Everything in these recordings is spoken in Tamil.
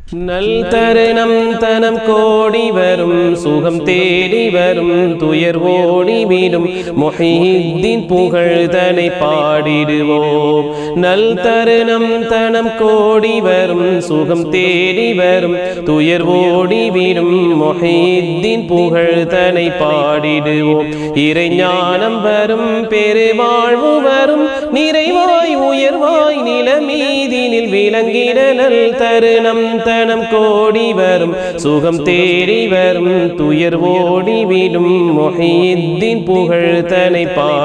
நல் தருணம் தனம் கோடி வரும் சுகம் தேடி வரும் துயர் ஓடி விடும் மொஹீத்தின் புகழ்தனை பாடிடுவோம் நல் தருணம் தனம் கோடி வரும் சுகம் தேடி வரும் துயர் ஓடி விடும் மொஹீத்தின் புகழ்தனை பாடிடுவோம் இறைஞானம் வரும் பெருவாழ்வு வரும் நிறைவாய் உயர்வாய் நிலமீதினில் விளங்கிட நல் தருணம் தனம் கோடி வரும் சுகம் தேடி வரும் துயர் ஓடி விடும் மொஹீத்தின் புகழ் தனை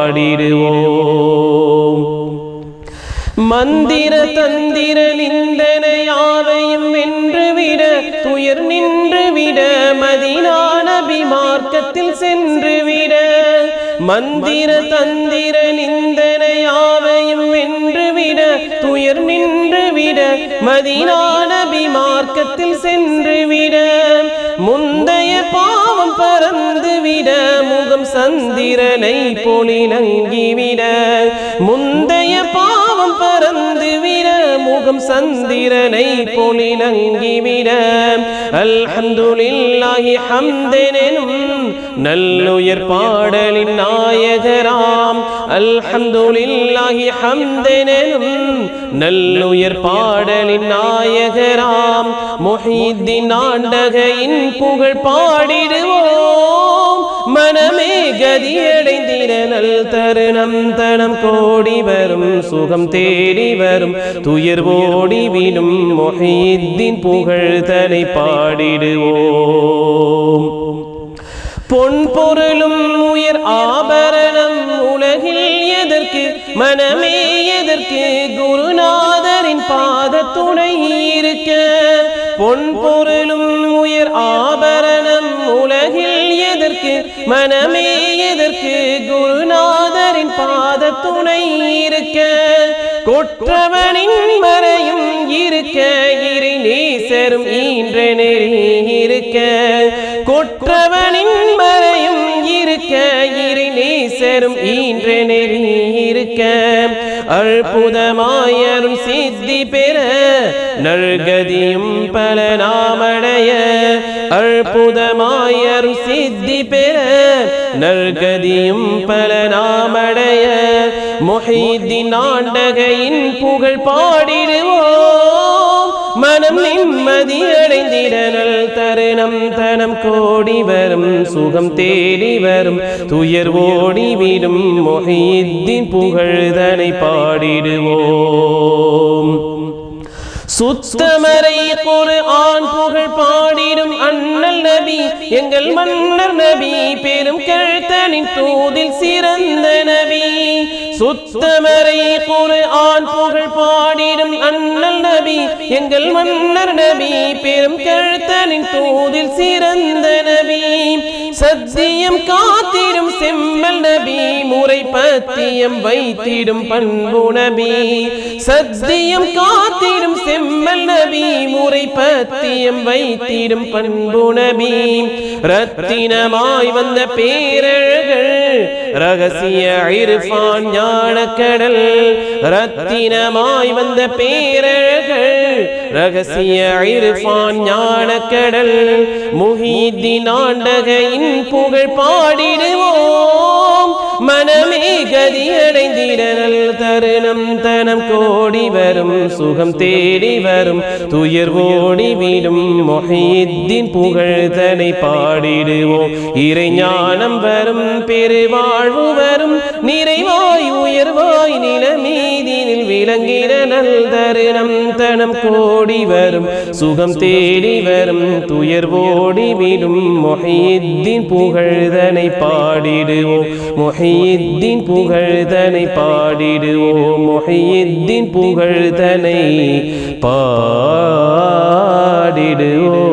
பாடிடுவோம் மந்திர தந்திர நிந்தன யாவையும் வென்றுவிட துயர் நின்றுவிட மதினா நபி மார்க்கத்தில் சென்றுவிட மந்திர தந்திர நிந்தன யாவையும் வென்றுவிட துயர் நின்றுவிட மதினா நபி மார்க்கத்தில் சென்றுவிட முந்தைய பாவம் பறந்துவிட முகம் சந்திரனை பொலிலங்கிவிட முந்தைய பாவம் பறந்துவிட முகம் சந்திரனை பொலிலங்கிவிட அல்ஹம்துலில்லாஹி ஹம்தெனும் நல்லுயர் பாடலின் நாயகராம் அல்ஹம்துலில்லாஹி ஹம்தெனும் நல்லுயர் பாடலின் நாயகராம் மொஹீத்தின் ஆண்டகையின் புகழ் பாடிடுவோம் மனமே கதியடைந்திட நல் தருணம் தனம் கோடி வரும் சுகம் தேடி வரும் துயர் ஓடி விடும் மொஹீத்தின் புகழ் தனை பாடிடுவோம் பொன் பொருளும் உயர் ஆபரணம் உலகில் எதற்கு மனமே எதற்கு குருநாதரின் பாத துணை இருக்க பொன் பொருளும் உயர் ஆபரணம் உலகில் எதற்கு மனமே எதற்கு குருநாதரின் பாத துணை இருக்க கொற்றவனின் மறையும் இருக்க இறை நேசரும் ஈன்ற நெறி இருக்க கொற்றவனின் மறையும் இருக்க இறை நேசரும் ஈன்ற நெறி இருக்க அற்புதமாயரும் சித்தி பெற நல்கதியும் பல நாமடைய அற்புதமாயரும் சித்தி பெற நல்கதியும் பல நாமடைய மொஹீத்தின் ஆண்டகையின் புகழ் பாடிடுவோம் மனம் நிம்மதி அடைந்திட நல் தருணம் தனம் கோடி வரும் சுகம் தேடி வரும் துயர் ஓடி விடும் மொஹீத்தின் புகழ்தனை பாடிடுவோம் சுத்தமறை ஒரு ஆண் புகழ் பாடிடும் அண்ணல் நபி எங்கள் மன்னர் நபி பெரும் கழுத்தனின் தூதில் சிறந்த நபி சுத்தமறை ஒரு ஆண் புகழ் பாடிடும் அண்ணல் நபி எங்கள் மன்னர் நபி பெரும் கழுத்தனின் தூதில் சிறந்த நபி சத்தியம் காத்திடும் செம்மல் நபி முறை பத்தியம் வைத்திடும் பண்பு நபி சத்தியம் காத்திடும் செம்மல் நபி முறை பத்தியம் வைத்திடும் பண்பு நபி ரத்தினமாய் வந்த பேரழகள் ரகசிய இருஃபான் ஞானக்கடல் ரத்தினமாய் வந்த பேரழகள் ரகசிய இருஃபான் ஞானக்கடல் முஹீத்தின் ஆண்டகையின் புகழ் பாடிடுவோம் மனமே கதி அடைந்திட நல் தருணம் தனம் கோடி வரும் சுகம் தேடி வரும் துயர் ஓடி விடும் மொஹீத்தின் புகழ் தனை பாடிடுவோம் இறை ஞானம் வரும் பெருவாழ்வு வரும் நிறைவாய் உயர்வாய் நிலமீதினில் விளங்கிட நல் தருணம் தனம் கோடி வரும் சுகம் தேடி வரும் துயர் ஓடி விடும் மொஹீத்தின் புகழ்தனை பாடிடுவோம் மொஹீத்தின் புகழ்தனை பாடிடுவோம் மொஹீத்தின் புகழ்தனை பாடிடுவோம்